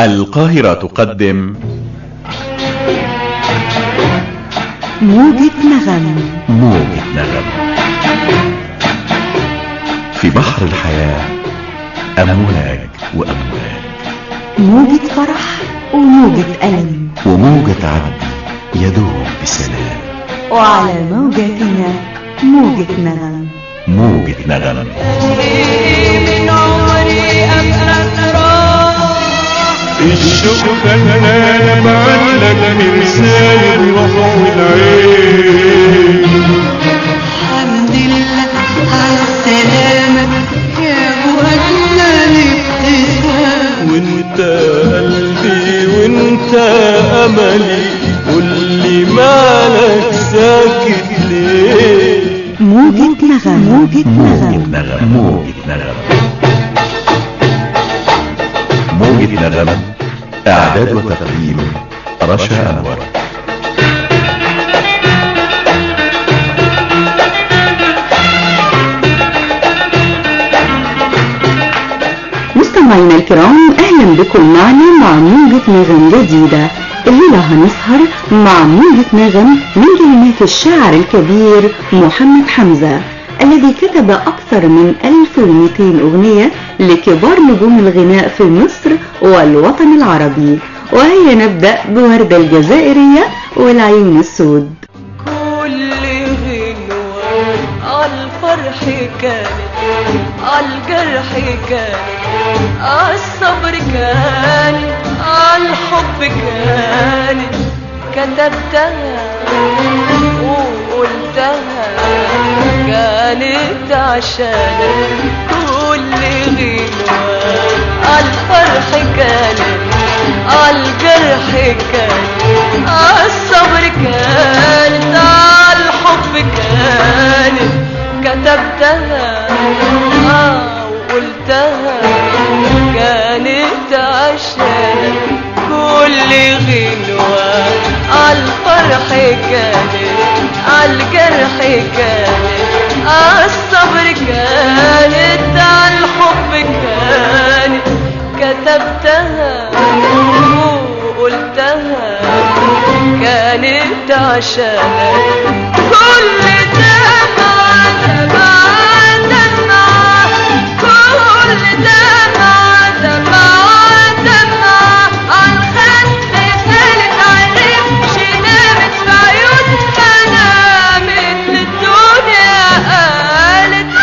القاهرة تقدم موجة نغم موجة نغم في بحر الحياة أمواج وأمواج موجة فرح وموجة ألم وموجة عدل يدوب بسلام وعلى موجتنا موجة نغم موجة نغم من عمري أبقى تراه الشوق خلانا معلق مرسال الروح والعين الحمد لله على السلامة يا أبو أجمل ابتسام وانت قلبي وانت املي قولي مالك ساكت ليه موجة نغم موجة موجة نغم نغم موجة نغم موجة نغم إعداد وتقديم رشا أنور مستمعينا الكرام اهلا بكم معنا مع موجة نغم جديدة الليلة هنسهر مع موجة نغم من كلمات الشاعر الكبير محمد حمزة الذي كتب أكثر من 1200 أغنية لكبار نجوم الغناء في مصر والوطن العربي وهيا نبدأ بوردة الجزائرية والعيون السود كل غنوة عالفرح كانت عالجرح كانت عالصبر كانت عالحب كانت كتبتها وقلتها كانت عشانك كل غنوة عالفرح كانت عالجرح كانت عالصبر كانت عالحب كانت كتبتها آه وقلتها كانت عشانك كل غنوة عالفرح كانت عالجرح كانت عالصبر كانت عالحب كانت كتبتها وقلتها كانت عشانك كل دمعة دمعة دمعة كل دمعة دمعة دمعة عالخد كانت عرفش نامت في عيون نامت للدنيا قالت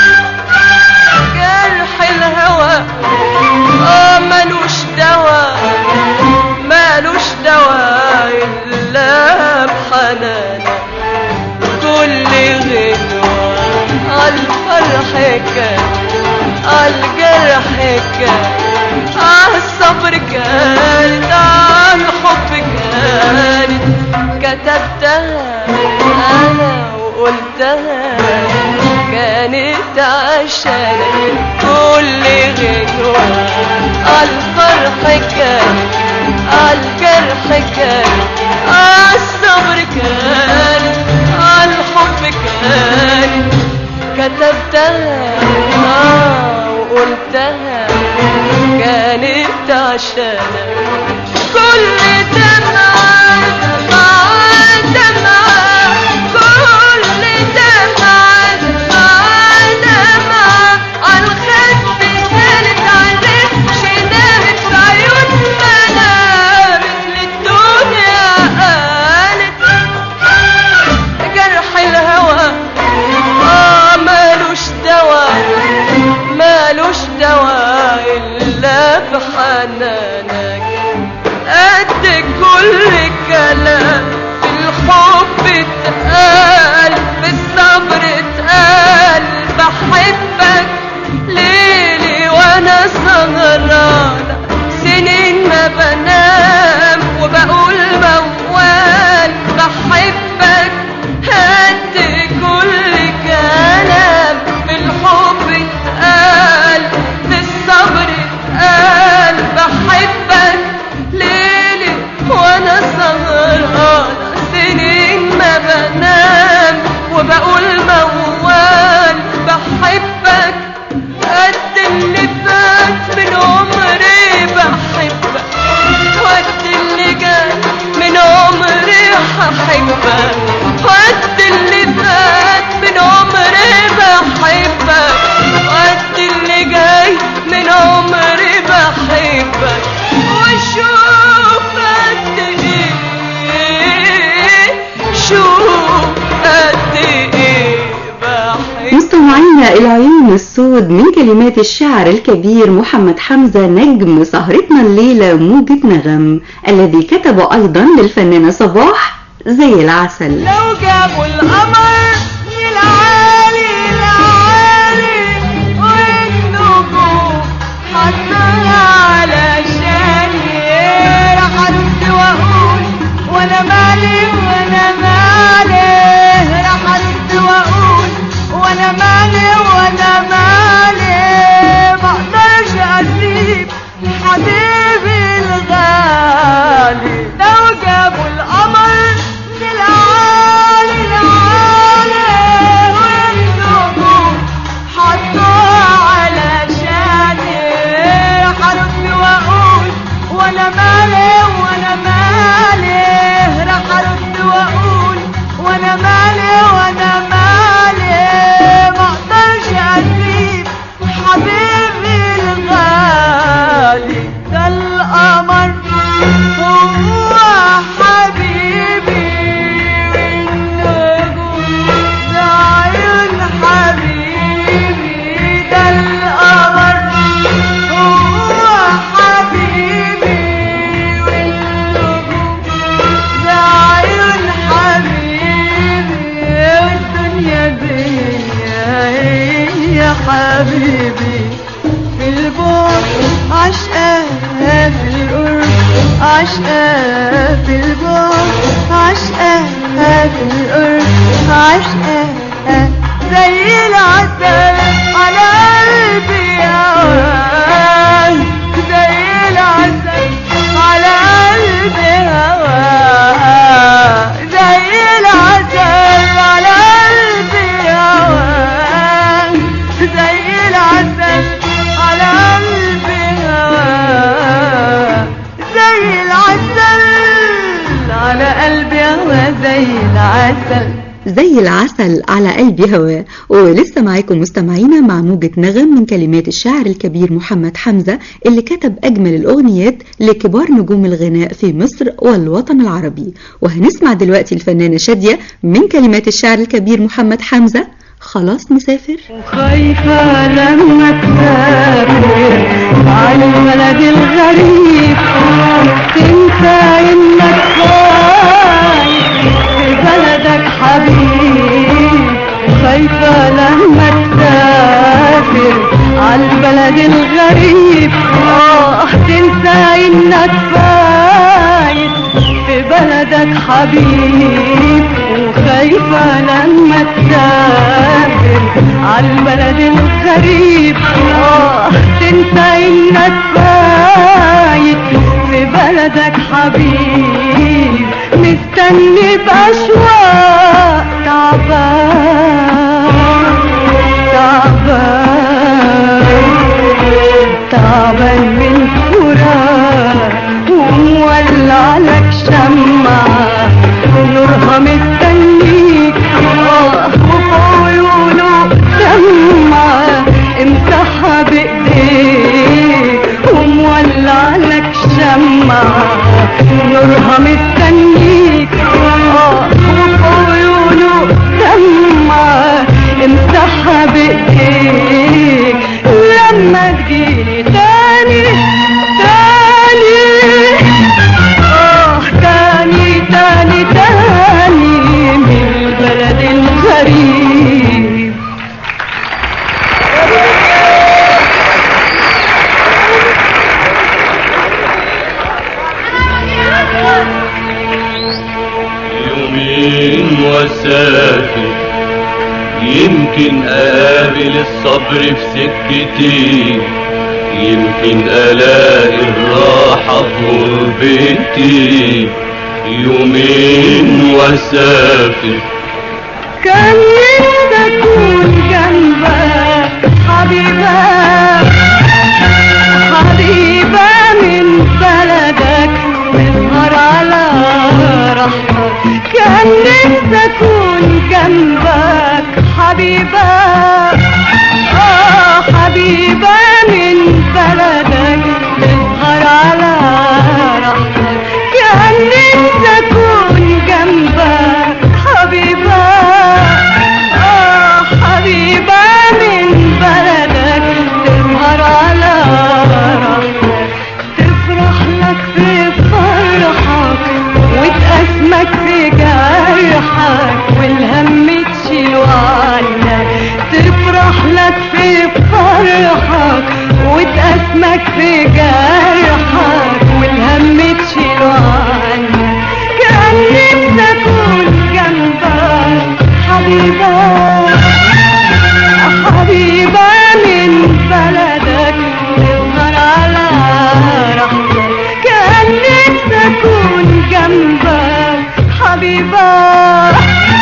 جرح الهوى اه ملوش دوا ملوش دوا الا بحنانك كل غنوة عالفرح كان عالجرح كان عالصبر كان عالحب كانت كتبتها انا وقلتها كانت عشانك كل غنوة عالفرح كانت عالجرح كانت عالصبر كانت عالحب كانت كتبتها آه وقلتها كانت عشانك كل دمعة دمعة دمعة كل دمعة دمعة دمعة عالخد كانت عرفش نامت في عيون منامت للدنيا قالت جرح الهوى اه مالوش دوا مالوش دوا الا بحنانك قد كل كلام في الحب اتقال في الصبر اتقال بحبك ليلي وانا سهرانة سنين ما بنام وبقول موال بحبك قد كل كلام في الحب اتقال في الصبر اتقال بحبك ليلي وانا سهرانة سنين ما بنام وبقول موال بحبك قد اللي فات من عمري بحبك الدم والسود من كلمات الشاعر الكبير محمد حمزة نجم سهرتنا الليلة موجة نغم الذي كتب أيضا للفنانة صباح زي العسل لو جابوا القمر من العالي العالي والنجوم حطها علشان راح ارد واقول وانا مالي وانا مالي راح ارد واقول وانا مالي وانا مالي ما اقدرش اسيب حبيبي الغالي لو جابوا القمر من العالي العالي والنجوم حطوها علشاني راح ارد واقول وانا مالي وانا مالي راح ارد واقول وانا مالي وانا مالي ما اقدرش اسيب حبيبي الغالي ده القمر هو حبيبي والنجوم ده عيون حبيبي ده القمر هو حبيبي والنجوم ده عيون حبيبي والدنيا بيا يا حبيبي في البعد عشقة في القرب عشقة في البعد عشقة في القرب عشقة زي العسل على قلبي هواك زي العسل على قلبي هواك زي العسل على قلبي هواك زي العسل على قلبي هواك زي العسل على قلبي هوا زي العسل زي العسل على قلبي هواه ولسه معاكم مستمعينا مع موجة نغم من كلمات الشاعر الكبير محمد حمزة اللي كتب أجمل الأغنيات لكبار نجوم الغناء في مصر والوطن العربي وهنسمع دلوقتي الفنانة شادية من كلمات الشاعر الكبير محمد حمزة خلاص مسافر خايفة لما تسافر على البلد الغريب تنسى انك خايف في بلدك حبيب خايفة لما تسافر على البلد الغريب اه تنسى انك فايت في بلدك حبيب وخايفة لما تسافر عالبلد الغريب اه تنسى انك فايت في بلدك حبيب مستني بأشواق تعبان تعبان تعبان من فراق ومولع لك شمعة نورها مستنيك آه، وفي عيونه دمعة امسحها بايديك ومولع لك شمعة نورها مستنيك آه، وفي عيونه دمعة امسحها بايديك لما تجيني تاني تاني آه تاني تاني تاني من البلد الغريب يومين وسافر يمكن اقابل الصبر في سكتي يمكن الاقي الراحة في غربتي يومين وسافر كان نفسي اكون جنبك حبيبة حبيبة من بلدك تسهر على راحتك كان نفسي اكون جنبك حبيبة اه حبيبة من بلدك تسهر على راحتك كان نفسي اكون جنبك حبيبة اه حبيبة من بلدك لك في فرحك وتأسمك في جرحك والهم تشيله عنك تفرح لك في فرحك وتأسمك في جرحك والهم تشيله عنك كان نفسي أكون جنبك حبيبك حبيبة من بلدك تظهر على راحتك كان نفسي أكون جنبك حبيبة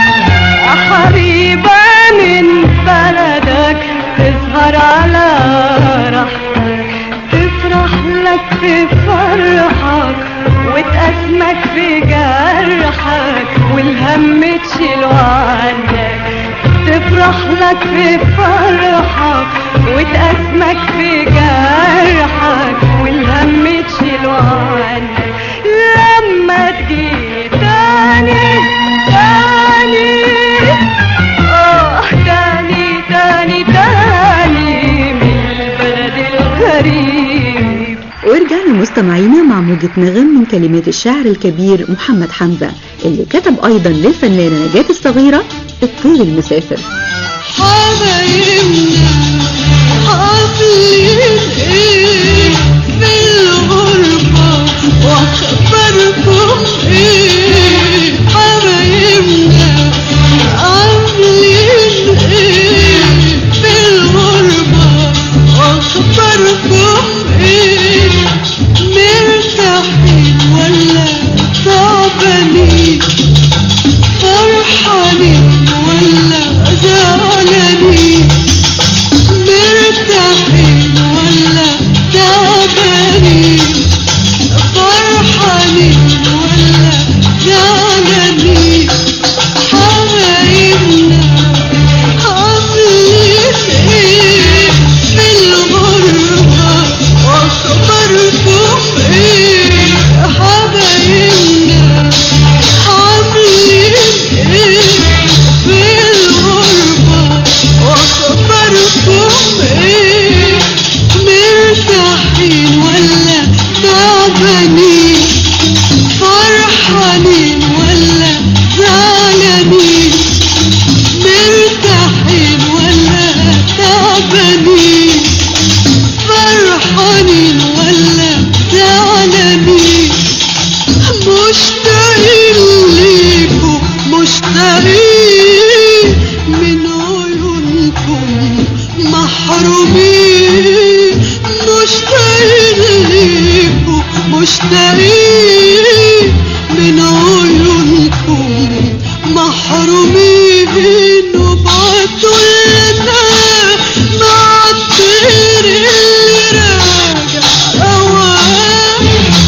حبيبة من بلدك تظهر على راحتك تفرح لك في فرحك وتأسمك في جرحك والهم تشيله عنك تفرح لك في فرحك وتأسمك في جرحك والهم تشيله عنك لما تجي تاني تاني آه تاني تاني تاني من البلد الغريب ورجعنا مستمعينا مع موجة نغم من كلمات الشاعر الكبير محمد حمزة اللي كتب أيضا للفنانة نجاة الصغيرة الطير المسافر حبايبنا عاملين ايه في الغربة واخباركم ايه حبايبنا عاملين ايه في الغربة واخباركم ايه مرتاحين ولا تعبانين فرحانين ولا زعلانين مرتاحين ولا تعبانين فرحانين ولا زعلانين حبايبنا عاملين ايه في الغربة واخباركم ايه حبايبنا عاملين ايه في الغربة واخباركم ايه مرتاحين ولا تعبانين فرحانين ولا زعلانين مرتاحين ولا تعبانين فرحانين ولا زعلانين مشتاقين ليكم مشتاقين من عيونكم محرومين مشتاقين ليكم مشتاقين من عيونكم محرومين وبعتوا لنا مع الطير اللي راجع أوام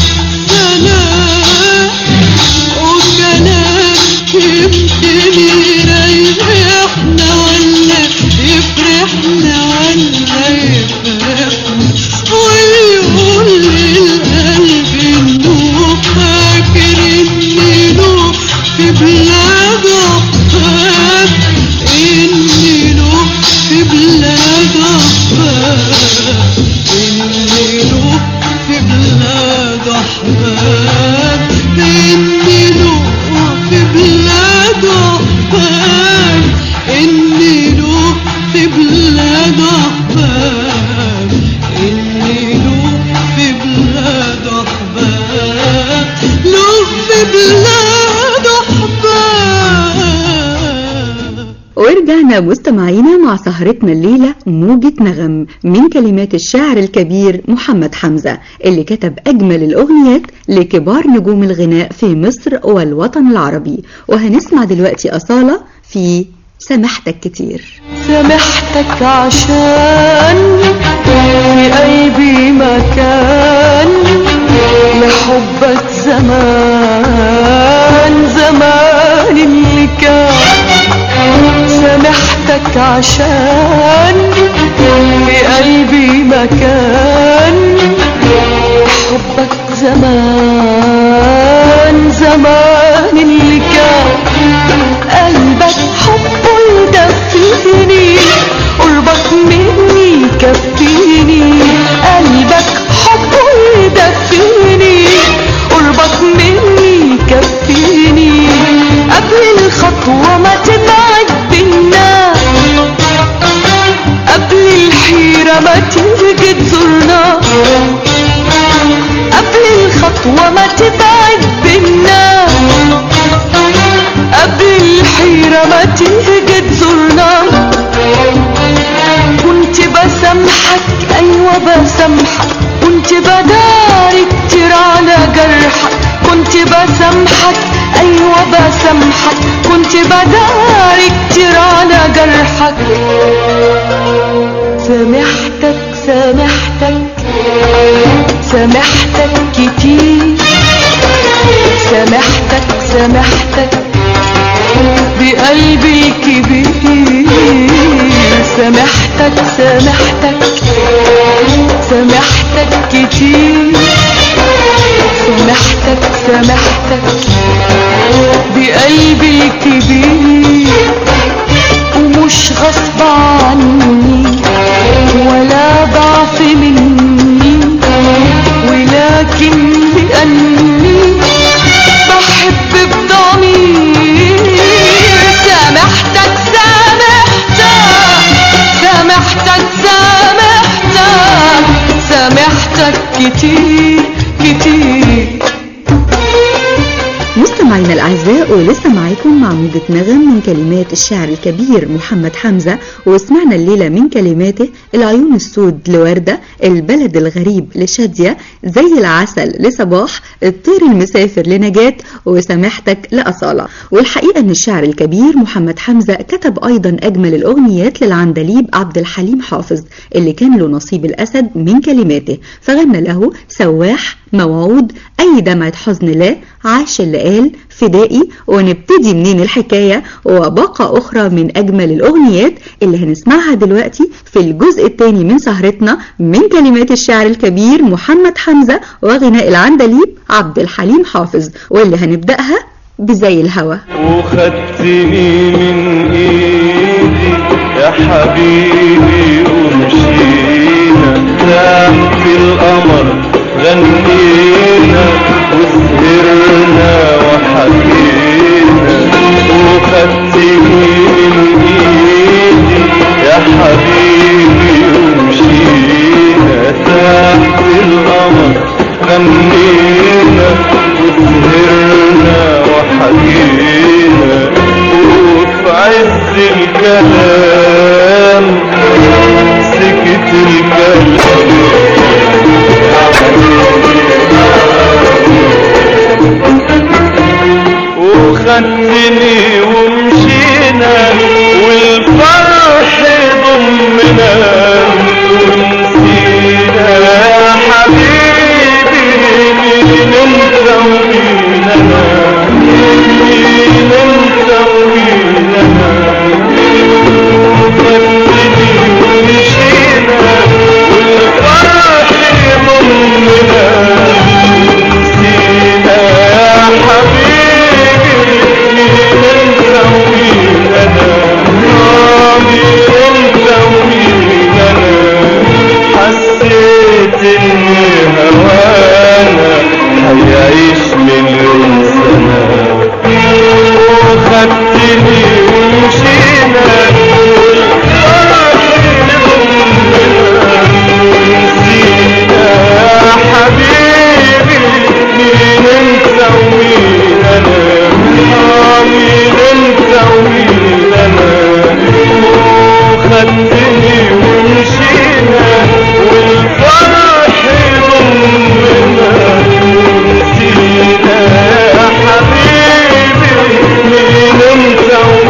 سلام وكلام يمكن يريحنا ولا يفرحنا ولا يفرحنا ويقول للقلب انه فاكر اني له في بلاد احباب اني له في بلاد احباب اني له في بلاد احباب اني له في بلاد احباب اني له في بلاد احباب اني له في بلاد احباب له في بلاد احباب ورجعنا مستمعينا مع سهرتنا الليلة موجة نغم من كلمات الشاعر الكبير محمد حمزة اللي كتب أجمل الأغنيات لكبار نجوم الغناء في مصر والوطن العربي وهنسمع دلوقتي أصالة في سامحتك كتير سامحتك عشان في قلبي مكان لحبك زمان زمان اللي كان سامحتك عشان في قلبي مكان حبك زمان زمان اللي كان قلبك حبه يدفيني قربك مني كفيني قلبك حبه يدفيني وما تبعد بينا قبل الحيرة ما تيجي تزورنا كنت بسامحك ايوه بسامحك كنت بداري كتير على جرحك كنت بسامحك ايوه بسامحك كنت بداري كتير على جرحك سامحتك سامحتك سامحتك كتير سامحتك سامحتك بقلبي الكبير سامحتك سامحتك سامحتك كتير سامحتك سامحتك بقلبي الكبير ومش غصب عني ولا ضعف مني ولكن لأني بحب بضمير سامحتك سامحتك سامحتك سامحتك سامحتك كتير كتير مستمعينا الأعزاء ولسه معاكم مع موجة نغم من كلمات الشاعر الكبير محمد حمزة وسمعنا الليلة من كلماته العيون السود لوردة البلد الغريب لشادية زي العسل لصباح الطير المسافر لنجاة وسامحتك لأصالة والحقيقة أن الشاعر الكبير محمد حمزة كتب أيضا أجمل الأغنيات للعندليب عبد الحليم حافظ اللي كان له نصيب الأسد من كلماته فغنى له سواح موعود أي دمعة حزن لا عاش اللي قال فدائي ونبتدي منين الحكاية وباقة أخرى من أجمل الأغنيات اللي هنسمعها دلوقتي في الجزء الثاني من سهرتنا من كلمات الشاعر الكبير محمد حمزة وغناء العندليب عبد الحليم حافظ واللي هنبدأها بزي الهوى وخدتني من ايدي يا حبيبي ومشينا تحت القمر غنينا وسهرنا وحكينا وخدتني من ايدي يا حبيبي ومشينا تحت القمر غنينا وسهرنا وحكينا وفي عز الكلام سكت الكلام وخدتني ومشينا والفرح ضمنا ونسينا يا حبيبي مين انت ومين انا مين انت ومين انا خدتني ومشينا والفرح ضمنا نسينا يا حبيبي مين انت ومين انا آه مين انت ومين انا حسيت ان هوانا هيعيش مليون سنة وخدتني ومشينا والفرح ضمنا نسينا يا حبيبي مين انت ومين انا آه مين انت ومين انا وخدتني ومشينا والفرح ضمنا نسينا يا حبيبي مين انت ومين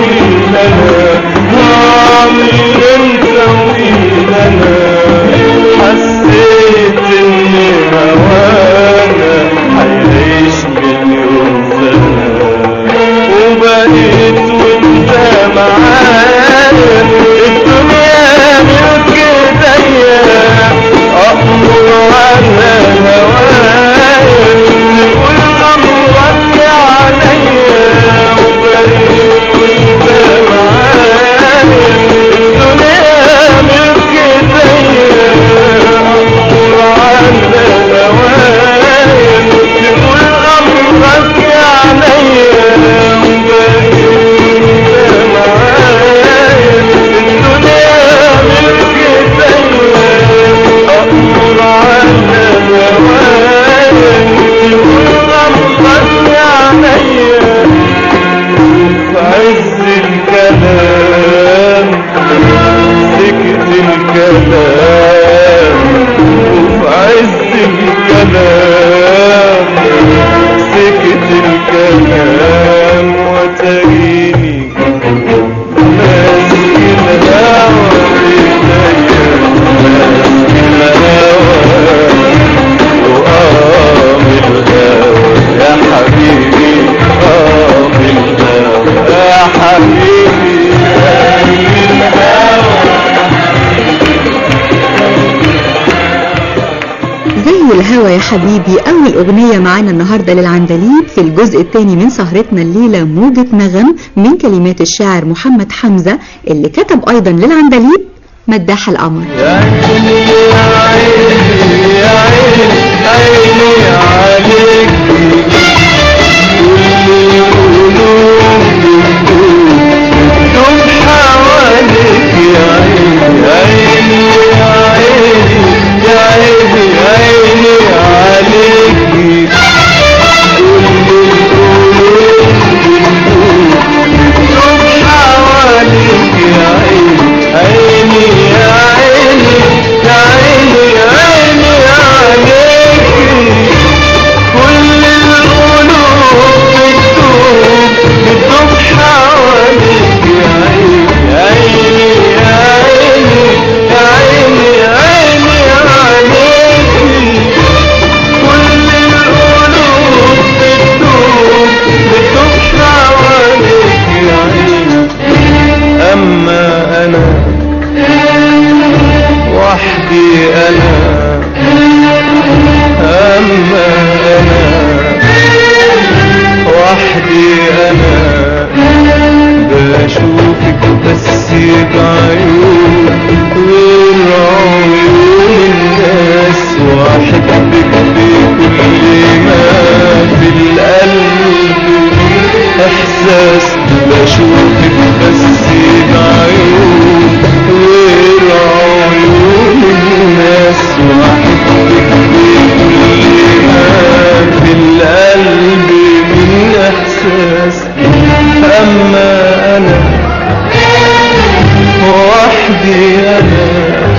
الهوى يا حبيبي أول أغنية معانا النهاردة للعندليب في الجزء الثاني من سهرتنا الليلة موجة نغم من كلمات الشاعر محمد حمزة اللي كتب أيضا للعندليب مداح القمر يا عيني يا عيني يا عيني عيني عليك كل القلوب بتدوب حواليك يا عيني يا عيني يا عيني يا عيني عيني عليك كل القلوب بتدوب حواليك يا عيني عيني يا عيني يا عيني عيني عليك كل القلوب بتدوب بتدوب حواليك يا عيني عيني يا عيني يا عيني عيني عليك كل القلوب بتدوب بتدوب حواليك يا عيني أما أنا وحدي أنا أما أنا وحدي أنا بشوفك بس بعيون غير عيون الناس وأحبك بكل ما في القلب إحساس بشوفك بس بعيون غير عيون الناس وأحبك بكل ما في القلب من إحساس أما أنا وحدي أنا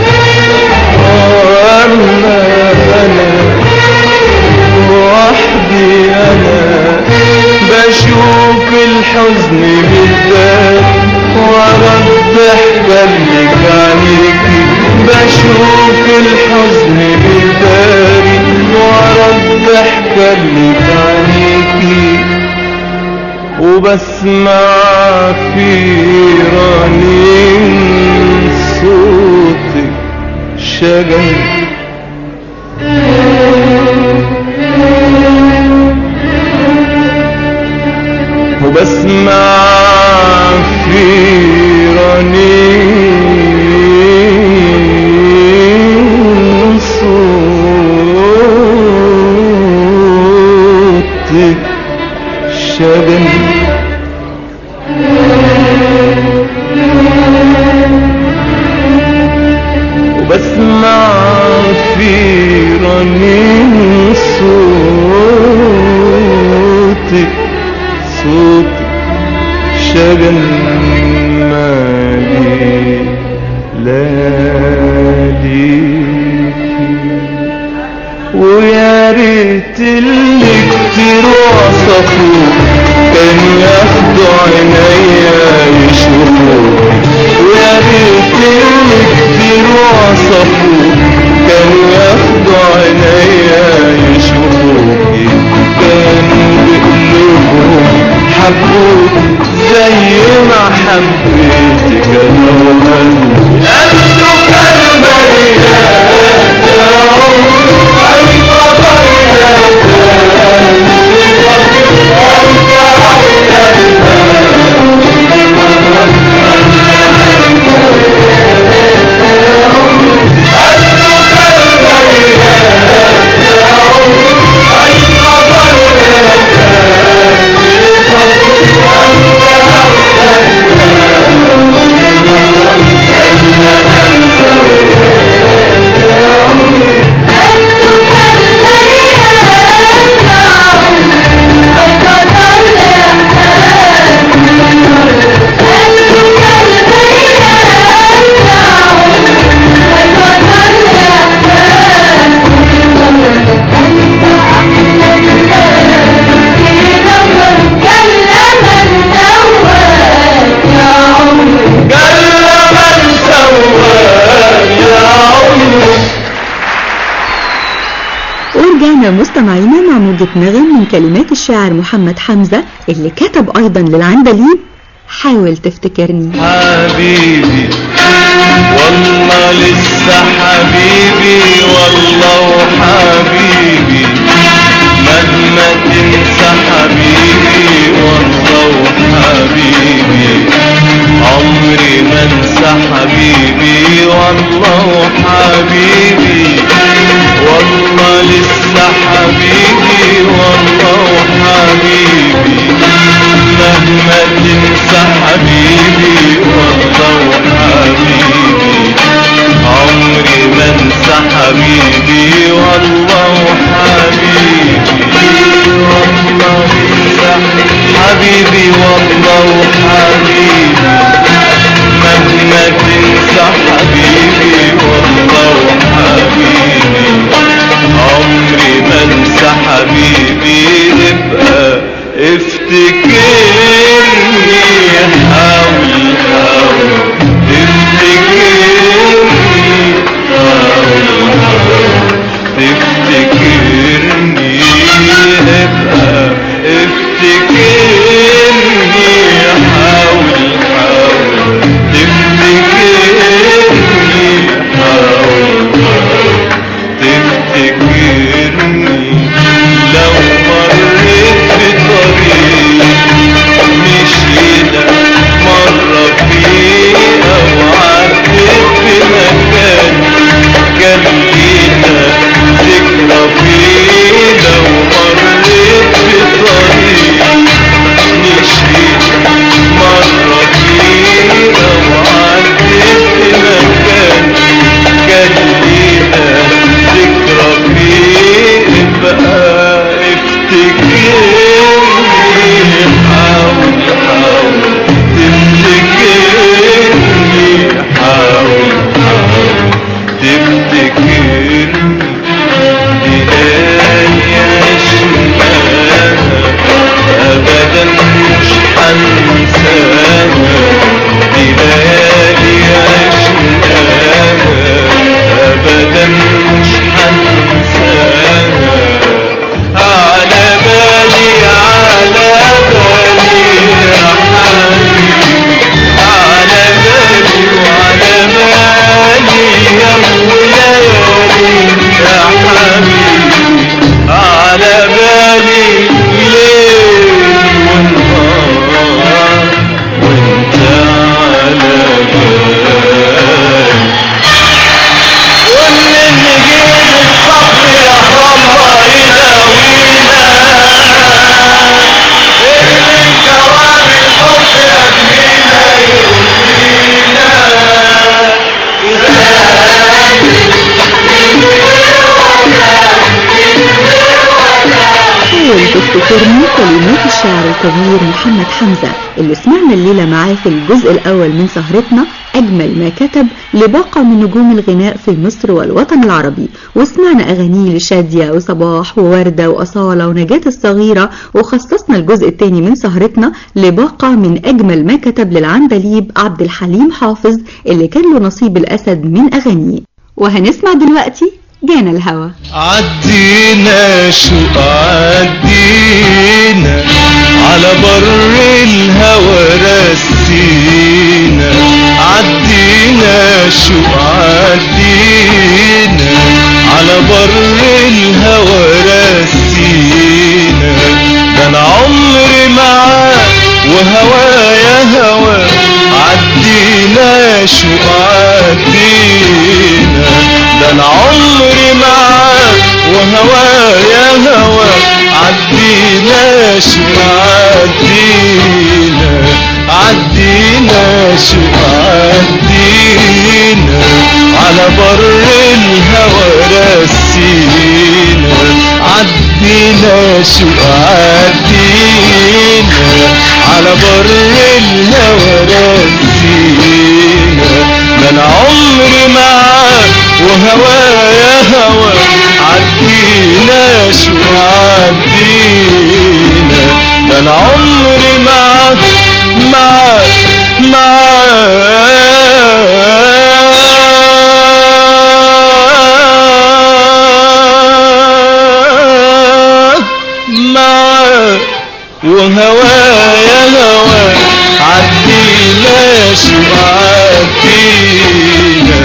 أما أنا وحدي أنا بشوف الحزن بالباب وأربح قلبك عليكي بشوف الحزن بالباب وأربح قلبك عليكي وبسمع في رنين صوتك شجر وبسمع في رنين صوتك شجن وبسمع في رنين صوتك صوتك شجن مالي لاليكي ويا ريت اللي كتير وصفوه كان ياخدوا عينيا يشوفوه ويا ريت اللي كتير وصفوه كان ياخدوا عينيا يشوفوكي كان بقلوبهم حبوك زي ما حبيتك انا وقلبي انتوا كالمريات يا عمري ورجعنا مستمعينا مع موجة نغم من كلمات الشاعر محمد حمزة اللي كتب أيضا للعندليب حاول تفتكرني حبيبي والله لسه حبيبي والله وحبيبي مهما تنسى حبيبي والله وحبيبي عمري ما انسى حبيبي والله وحبيبي والله لسه حبيبي والله وحبيبي مهما تنسى حبيبي والله وحبيبي عمري ما انسى حبيبي والله وحبيبي والله انسى حبيبي والله وحبيبي مهما تنسى حبيبي والله وحبيبي عمري ما انسى حبيبي ابقى افتكرني حاول حاول تفتكرني حاول حاول تفتكرني ابقى افتكرني حاول حاول تفتكرني حاول حاول تفتكرني لو مريت بطريق مشينا مرة فيه أو عديت بمكان كان لينا ذكرى فيه لو مريت بطريق مشينا مرة فيه أو عديت بمكان كان لينا ذكرى فيه بقى افتكرني حاول حاول تفتكرني حاول حاول تفتكرني ليالي عشناها أبدا مش هنساها دي ليالي عشناها أبدا مش هنساها على بالي على بالي يا حبيبي على بالي وعلى بالي يا وليالي يا حبيبي على بالي ليل ونهار وانت على بالي ومن جيل الصبر يا الله يداوينا من كرام الحب يبنينا يرضينا حاول تفتكرني كلمات الشاعر الكبير محمد حمزة اللي سمعنا الليلة معاه في الجزء الأول من سهرتنا أجمل ما كتب لباقة من نجوم الغناء في مصر والوطن العربي وسمعنا أغانيه لشادية وصباح ووردة وأصالة ونجاة الصغيرة وخصصنا الجزء الثاني من سهرتنا لباقة من أجمل ما كتب للعندليب عبد الحليم حافظ اللي كان له نصيب الأسد من أغانيه وهنسمع دلوقتي جانا الهوى عدينا شو عدينا على بر الهوى رسينا عدينا شو عدينا على بر الهوى رسينا ده انا عمري معاك وهوايا هوا عدينا شو عدينا ده انا عمري معاك وهوايا هوا عدينا شو عدينا عدينا شو عدينا على بر الهوى رسينا عدينا شو عدينا على بر الهوى رسينا ده انا عمري معاك وهوايا هوا عدينا شو عدينا ده انا عمري معاك معاك معاك معاك وهوايا هوا عدينا شو عدينا عدينا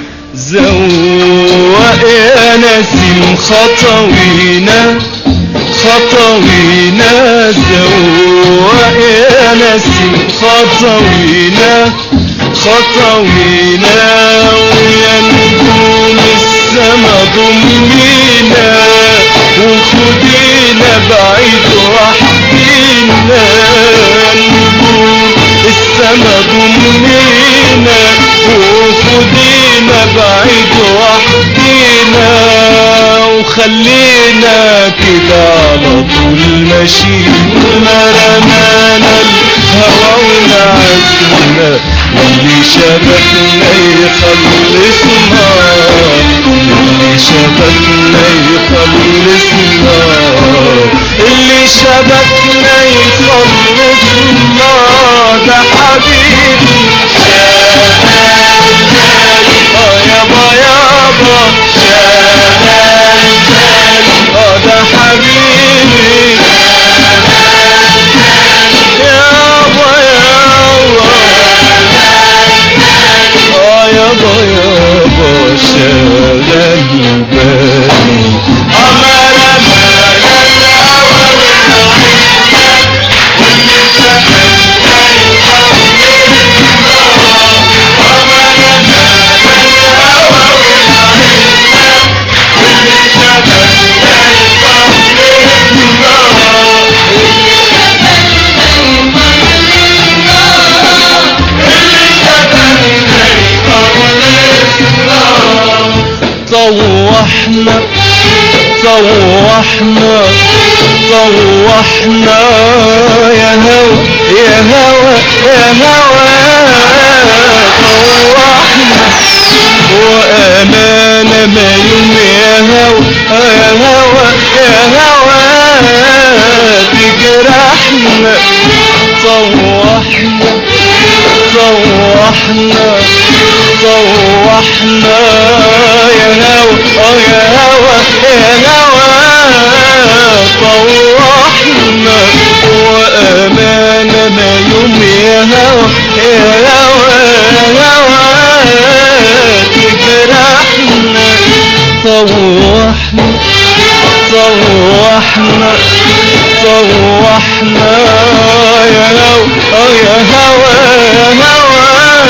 زوق يا نسيم خطوينا خطوينا زوق يا نسيم خطوينا خطوينا ويا نجوم السما ضمينا وخدينا بعيد وحدينا نجوم السما ضمينا وخدينا بعيد وحدينا وخلينا كده على طول ماشيين ما رمانا الهوى ونعزنا واللي شبكنا يخلصنا اللي شبكنا يخلصنا اللي شبكنا يخلصنا ده حبيبي اه يابا يابا اه ده حبيبي يابا يابا اه يابا يابا شغل بالي عمال طوحنا طوحنا طوحنا يا هوى يا هوى يا هوى طوحنا وأمانة ما يوم يا هوى يا هوى يا هوى تجرحنا طوحنا طوحنا طوحنا يا هوى اه يا هوى يا هوى طوحنا وأمانة ما يوم يا هوى يا هوى يا هوى تجرحنا طوحنا طوحنا طوحنا يا هوى اه يا هوى يا هوى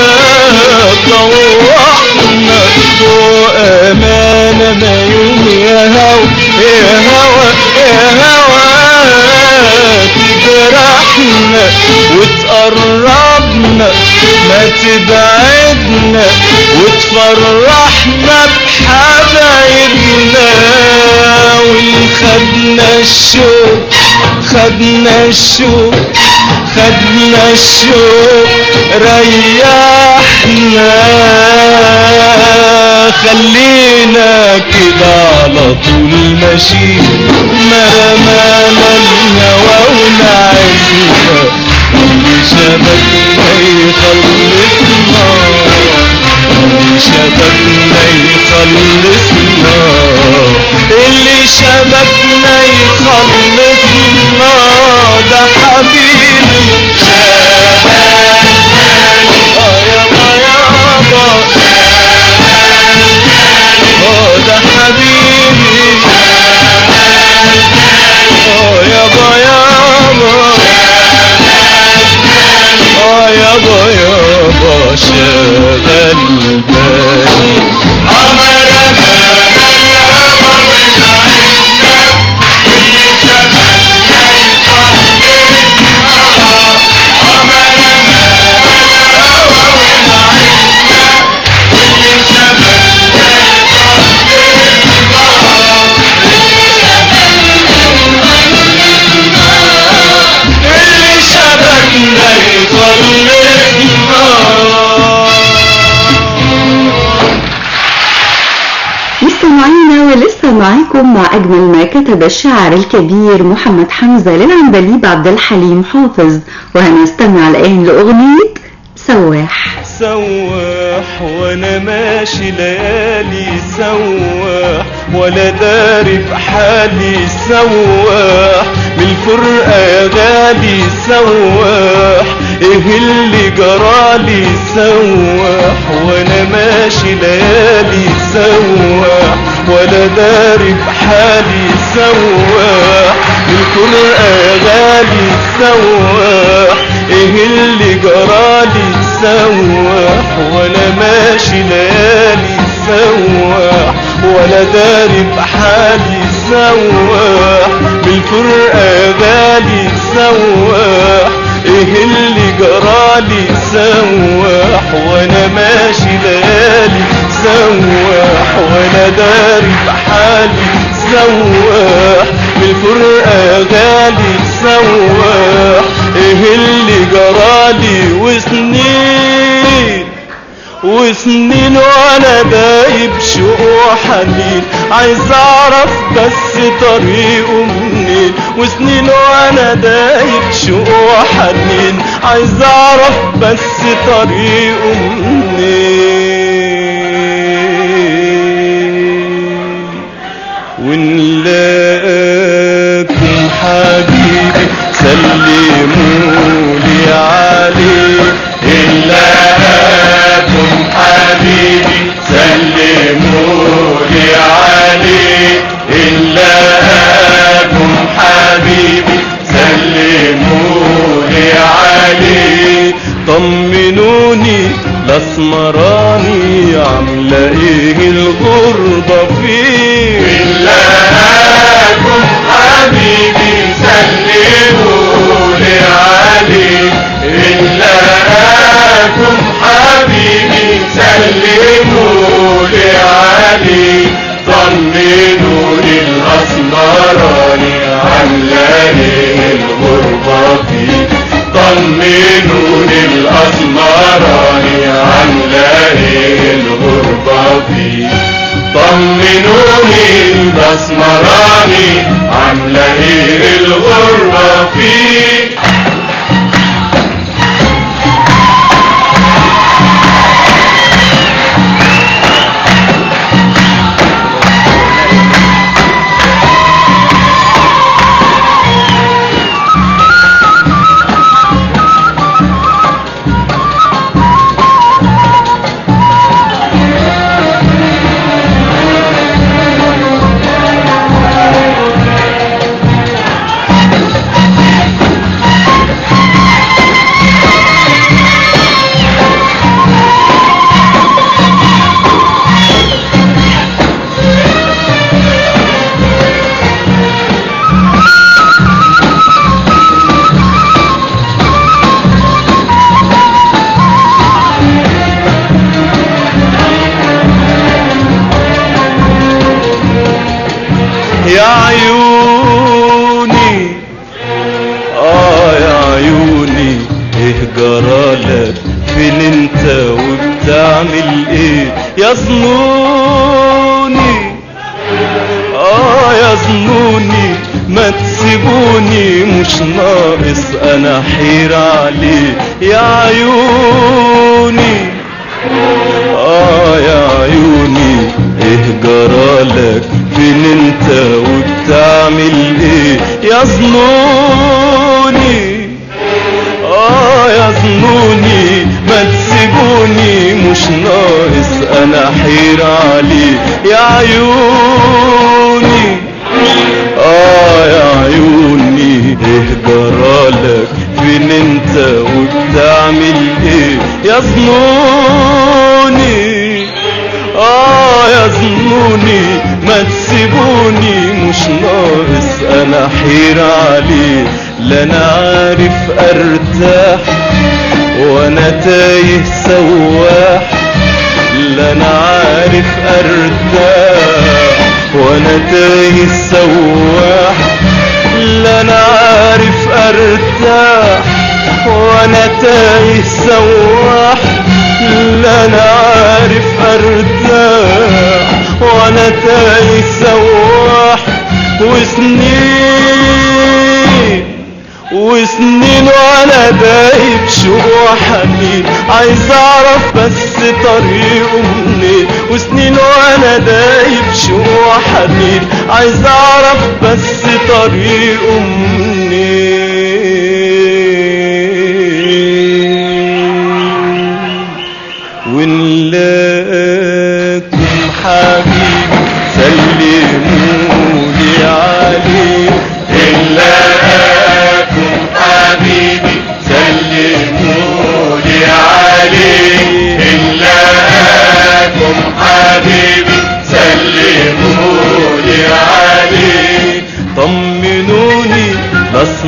طوحنا وأمانة ما يوم يا هوى يا هوى يا هوى تجرحنا وتقربنا ما تبعدنا وتفرحنا بحبايبنا وخدنا الشوق خدنا الشوق خدنا الشوق ريحنا خلينا كده على طول ماشيين ما رمانا الهوى ونعزنا اللي شبكنا يخلصنا اللي شبكنا يخلصنا اللي شبكنا يخلصنا ده حبيبي اه يابا يابا اه ده حبيبي اه يابا يابا اه يابا يابا شغل بالي اللي شبكنا يخلصنا مستمعينا ولسه معاكم مع أجمل ما كتب الشاعر الكبير محمد حمزة للعندليب عبد الحليم حافظ وهنستمع الآن لأغنية سواح سواح وانا ماشي ليالي سواح ولا داري بحالي سواح من الفرقة يا غالي سواح ايه اللي جرالي سواح وانا ماشي ليالي سواح ولا داري بحالي سواح القرآن غالي سواح ايه اللي جرالي سواح وانا ماشي ليالي سواح ولا داري بحالي سواح بالفرقة غالي سواح ايه اللي جرالي سواح وانا ماشي ليالي سواح وانا داري بحالي سواح بالفرقة غالي سواح ايه اللي جرالي وسنين وسنين وانا دايب شوق وحنين عايز اعرف بس طريقه منين وسنين وانا دايب شوق وحنين عايز اعرف بس طريقه منين ونلاقيكم حبيبي سلمولي عليه إلاكم حبيبي سلمولي عليه إلاكم حبيبي سلمولي عليه طمنوني الاسمراني عامله ايه الغربه فيه إلاكم حبيبي سلمولي عليه إلاكم حبيبي سلمولي عليه طمنوني الأسمراني عاملة ايه الغربة فيه طمنوني الأسمراني عاملة ايه الغربة فيه طمنوني الأسمراني عاملة ايه الغربة فيه يا عيوني اه يا عيوني ايه جرالك فين انت وبتعمل ايه يا ظنوني اه يا ظنوني ما تسيبوني مش ناقص انا حير عليه يا عيوني اه يا عيوني ايه جرالك فين انت وبتعمل ايه يا ظنوني اه يا ظنوني ما تسيبوني مش ناقص انا حير عليه يا عيوني اه يا عيوني ايه جرالك فين انت وبتعمل ايه يا ظنوني اه يا ظنوني ما تسيبوني مش ناقص انا حير عليه لا انا عارف ارتاح وانا تايه سواح لا انا عارف ارتاح وانا تايه سواح لا انا عارف ارتاح وانا تايه سواح لا انا عارف ارتاح وانا تايه سواح وسنين وسنين وانا دايب شوق وحنين عايز اعرف بس طريقه منين وسنين وانا دايب شوق وحنين عايز اعرف بس طريقه منين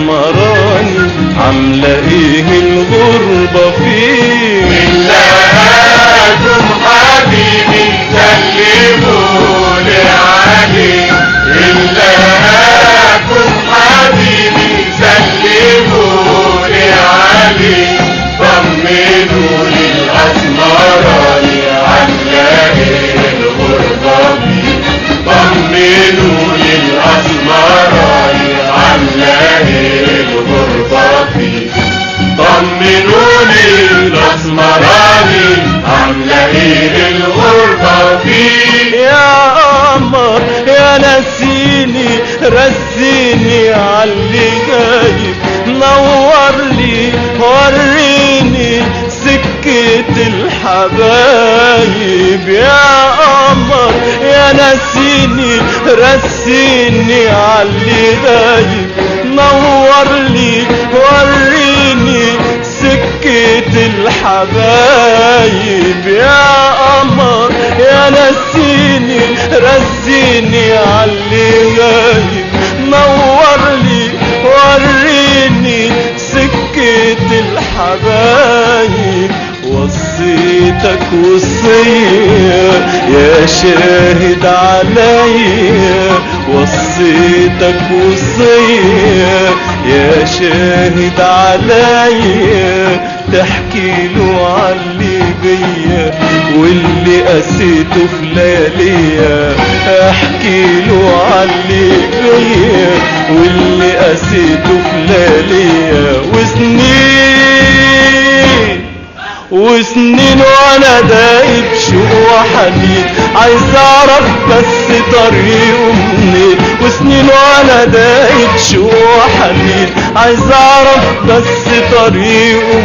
الاسمراني عاملة ايه الغربة فيه لقاكم حبيبي سلموا لي عليه لقاكم حبيبي سلموا لي عليه طمنوا لي الاسمراني هنلاقي الغربة فيه طمنوا لي الاسمراني هنلاقي الغربة فيه طمنوني الاسمراني عامله ايه الغربه فيه يا قمر يا نسيني رسيني عاللي جايب نور لي وريني سكة الحبايب يا قمر يا نسيني رسيني عاللي غايب نور لي وريني سكة الحبايب يا قمر يا نسيني رسيني عاللي غايب نور لي وريني سكة الحبايب وصيتك وصية يا شاهد عليا وصيتك وصية يا شاهد عليا تحكي له عاللي بيا واللي قسيته في لياليا احكي له عاللي بيا واللي قسيته في لياليا وسنين وسنين وانا دايب شوق وحنين عايز اعرف بس طريقه منين وسنين وانا دايب شوق وحنين عايز اعرف بس طريقه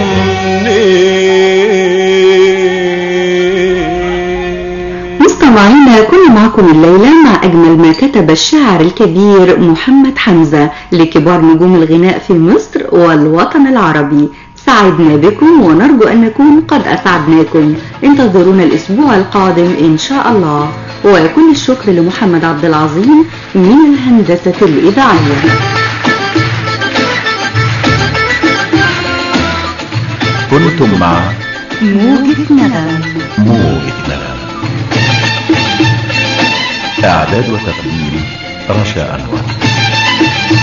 منين مستمعينا كنا معكم الليلة مع أجمل ما كتب الشاعر الكبير محمد حمزة لكبار نجوم الغناء في مصر والوطن العربي سعدنا بكم ونرجو أن نكون قد أسعدناكم انتظرونا الأسبوع القادم إن شاء الله وكل الشكر لمحمد عبد العظيم من الهندسة الإذاعية كنتم مع موجة نغم موجة نغم إعداد وتقديم رشا أنور